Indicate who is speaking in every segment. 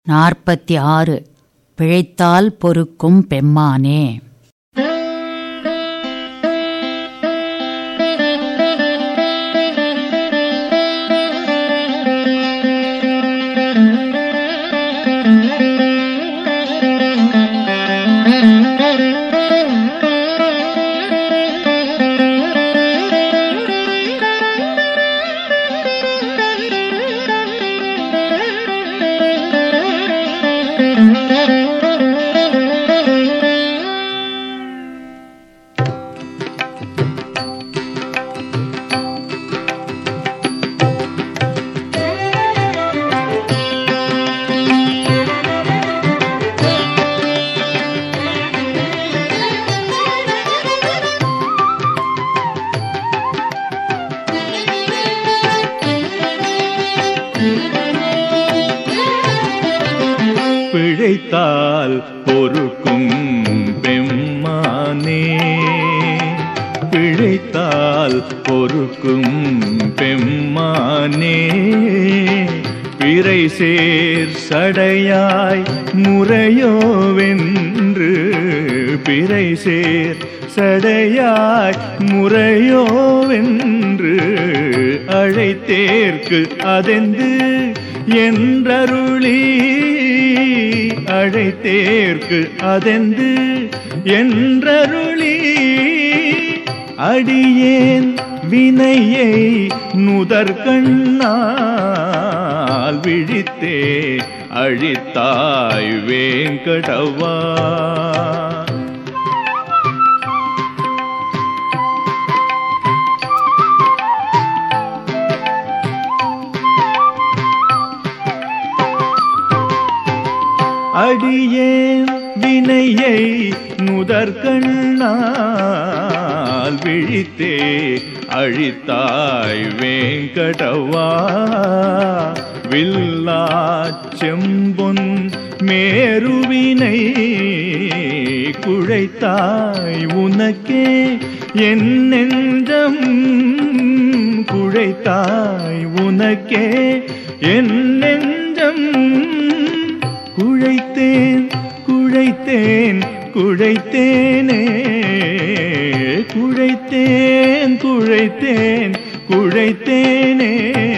Speaker 1: நாற்பத்தி ஆறு பிழைத்தால் பொறுக்கும் பெம்மானே
Speaker 2: பிழைத்தால் பொறுக்கும் பெம்மானே பிழைத்தால் பொறுக்கும் பெம்மானே பிறை சேர் சடையாய் முறையோவென்று பிறை சேர் சடையாய் முறையோவென்று அழைத்தேற்கு அதெந்து என்றருளி அழைத்தேற்கு அதெந்து என்றருளி அடியேன் வினையை நுதற்கண்ணால் விழித்தே அழித்தாய் வேங்கடவா அடியேன் வினையை நுதற்கண்ணால் விழித்தே அழித்தாய் வேங்கடவா வில்லா செம்பொன் மேருவினை குழைத்தாய் உனக்கே என் நெஞ்சம் குழைத்தாய் உனக்கே என் நெஞ்சம் குழைத்தேன் குழைத்தேன் குழைத்தேனே குழைத்தேன் குழைத்தேன் குழைத்தேனே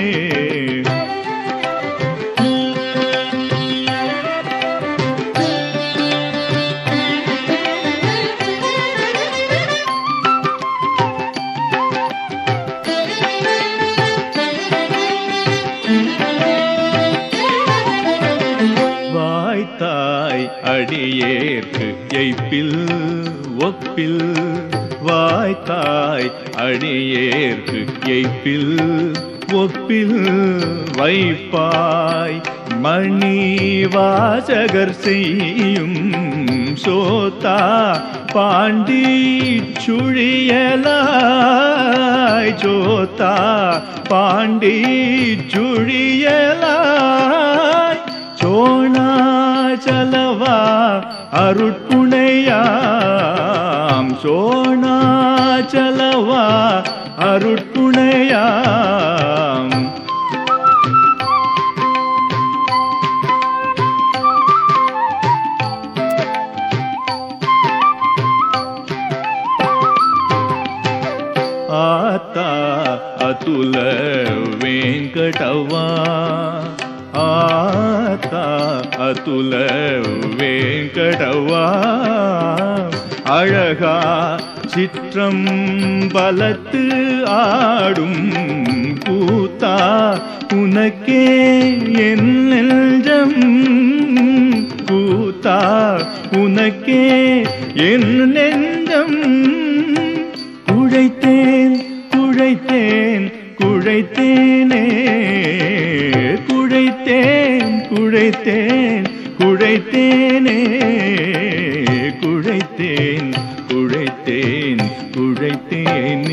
Speaker 2: வாய்த்தாய் அடியேற்கு எய்ப்பில் ஒப்பில் வாய்த்தாய் அடியேற்கு எய்ப்பில் ஒப்பில் வைப்பாய் மணி வாசகர் செய்யும் சோத்தா பாண்டி சுழியலாய் சோத்தா பாண்டி சுழியலாய் சோணாச்சலவா அருட்புணையாம் சோணாச்சலவா அருட்புணையாம் ஆத்தா அதுல வேங்கடவா ஆத்தா அதுல வேங்கடவா அழகா சிற்றம் பலத்து ஆடும் கூத்தா உனக்கே என் நெஞ்சம் கூத்தா உனக்கே என் நெஞ்சம் குழைத்தேன் குழைத்தேன் குழைத்தேனே குழைத்தேன் குழைத்தேன் குழைத்தேனே குழைத்தேன் குழைத்தேன் குழைத்தேனே